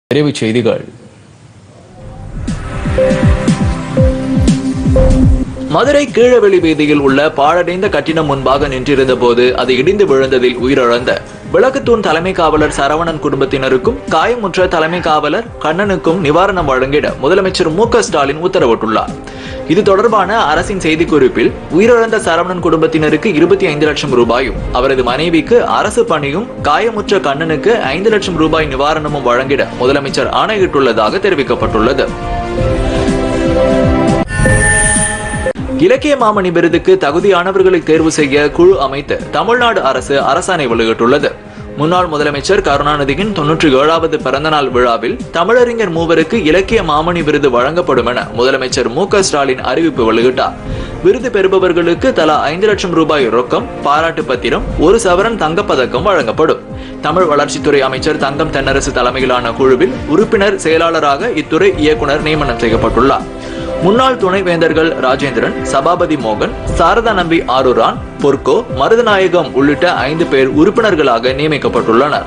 விரைவுச் செய்திகள் மதுரை கீழவெளி வீதியில் உள்ள பாழடைந்த கட்டிடம் முன்பாக நின்றிருந்த போது அது இடிந்து விழுந்ததில் உயிரிழந்த விளக்குத்தூண் தலைமை காவலர் சரவணன் குடும்பத்தினருக்கும் காயமுற்ற தலைமை காவலர் கண்ணனுக்கும் நிவாரணம் வழங்கிட முதலமைச்சர் மு க ஸ்டாலின் உத்தரவிட்டுள்ளார் இது தொடர்பான அரசின் செய்திக்குறிப்பில் உயிரிழந்த சரவணன் குடும்பத்தினருக்கு இருபத்தி ஐந்து லட்சம் ரூபாயும் அவரது மனைவிக்கு அரசு பணியும் காயமுற்ற கண்ணனுக்கு ஐந்து லட்சம் ரூபாய் நிவாரணமும் வழங்கிட முதலமைச்சர் ஆணையிட்டுள்ளதாக தெரிவிக்கப்பட்டுள்ளது இலக்கிய மாமணி விருதுக்கு தகுதியானவர்களை தேர்வு செய்ய குழு அமைத்து தமிழ்நாடு அரசு அரசாணை வெளியிட்டுள்ளது முன்னாள் முதலமைச்சர் கருணாநிதியின் தொன்னூற்றி ஏழாவது பிறந்தநாள் விழாவில் தமிழறிஞர் மூவருக்கு இலக்கிய மாமணி விருது வழங்கப்படும் என முதலமைச்சர் மு க ஸ்டாலின் அறிவிப்பு வெளியிட்டார் விருது பெறுபவர்களுக்கு தலா ஐந்து லட்சம் ரூபாய் ரொக்கம் பாராட்டு பத்திரம் ஒரு சவரன் தங்கப்பதக்கம் வழங்கப்படும் தமிழ் வளர்ச்சித்துறை அமைச்சர் தங்கம் தென்னரசு தலைமையிலான குழுவில் உறுப்பினர் செயலாளராக இத்துறை இயக்குனர் நியமனம் செய்யப்பட்டுள்ளார் முன்னாள் துணைவேந்தர்கள் ராஜேந்திரன் சபாபதி மோகன் சாரதா நம்பி ஆரூரான் பொற்கோ மருதநாயகம் உள்ளிட்ட ஐந்து பேர் உறுப்பினர்களாக நியமிக்கப்பட்டுள்ளனர்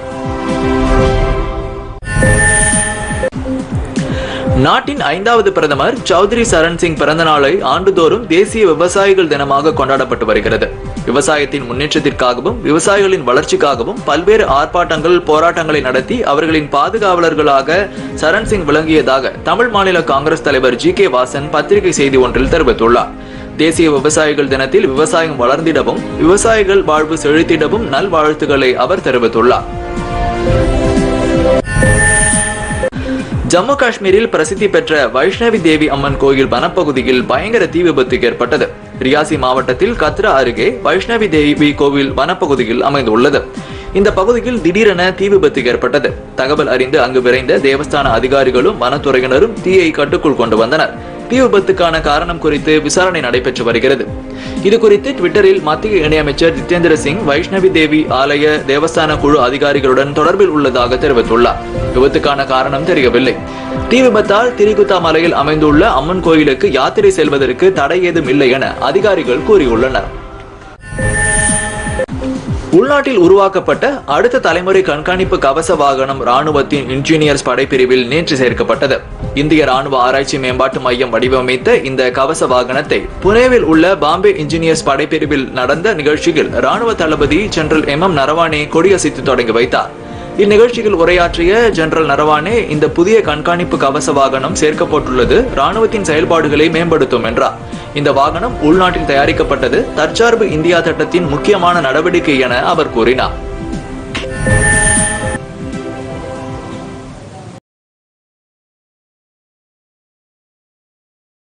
நாட்டின் ஐந்தாவது பிரதமர் சௌத்ரி சரண் சிங் பிறந்த நாளை ஆண்டுதோறும் தேசிய விவசாயிகள் தினமாக கொண்டாடப்பட்டு வருகிறது விவசாயத்தின் முன்னேற்றத்திற்காகவும் விவசாயிகளின் வளர்ச்சிக்காகவும் பல்வேறு ஆர்ப்பாட்டங்கள் போராட்டங்களை நடத்தி அவர்களின் பாதுகாவலர்களாக சரண் சிங் விளங்கியதாக தமிழ் மாநில காங்கிரஸ் தலைவர் ஜி கே வாசன் பத்திரிகை செய்தி ஒன்றில் தெரிவித்துள்ளார் தேசிய விவசாயிகள் தினத்தில் விவசாயம் வளர்ந்திடவும் விவசாயிகள் வாழ்வு செழித்திடவும் நல்வாழ்த்துக்களை அவர் தெரிவித்துள்ளார் ஜம்மு காஷ்மீரில் பிரசித்தி பெற்ற வைஷ்ணவி தேவி அம்மன் கோயில் வனப்பகுதியில் பயங்கர தீ விபத்து ஏற்பட்டது ரியாசி மாவட்டத்தில் கத்ரா அருகே வைஷ்ணவி தேவி கோவில் வனப்பகுதியில் அமைந்துள்ளது இந்த பகுதியில் திடீரென தீ விபத்து ஏற்பட்டது தகவல் அறிந்து அங்கு விரைந்த தேவஸ்தான அதிகாரிகளும் வனத்துறையினரும் தீயை கட்டுக்குள் கொண்டு வந்தனர் தீ விபத்துக்கான காரணம் குறித்து விசாரணை நடைபெற்று வருகிறது இது குறித்து ட்விட்டரில் மத்திய இணையமைச்சர் ஜிதேந்திர சிங் வைஷ்ணவி தேவி ஆலய தேவஸ்தான குழு அதிகாரிகளுடன் தொடர்பில் உள்ளதாக தெரிவித்துள்ளார் விபத்துக்கான காரணம் தெரியவில்லை தீ விபத்தால் திரிகுத்தா மலையில் அமைந்துள்ள அம்மன் கோயிலுக்கு யாத்திரை செல்வதற்கு தடை ஏதும் இல்லை என அதிகாரிகள் கூறியுள்ளனர் உள்நாட்டில் உருவாக்கப்பட்ட அடுத்த தலைமுறை கண்காணிப்பு கவச வாகனம் ராணுவத்தின் இன்ஜினியர்ஸ் படைப்பிரிவில் நேற்று சேர்க்கப்பட்டது இந்திய ராணுவ ஆராய்ச்சி மேம்பாட்டு மையம் வடிவமைத்த இந்த கவச வாகனத்தை புனேவில் உள்ள பாம்பே இன்ஜினியர்ஸ் படைப்பிரிவில் நடந்த நிகழ்ச்சியில் ராணுவ தளபதி ஜெனரல் எம் எம் நரவானே கொடியசைத்து தொடங்கி வைத்தார் இந்நிகழ்ச்சியில் உரையாற்றிய ஜெனரல் நரவானே இந்த புதிய கண்காணிப்பு கவச வாகனம் சேர்க்கப்பட்டுள்ளது ராணுவத்தின் செயல்பாடுகளை மேம்படுத்தும் என்றார் இந்த வாகனம் உள்நாட்டில் தயாரிக்கப்பட்டது தற்சார்பு இந்தியா திட்டத்தின் முக்கியமான நடவடிக்கை என அவர் கூறினார்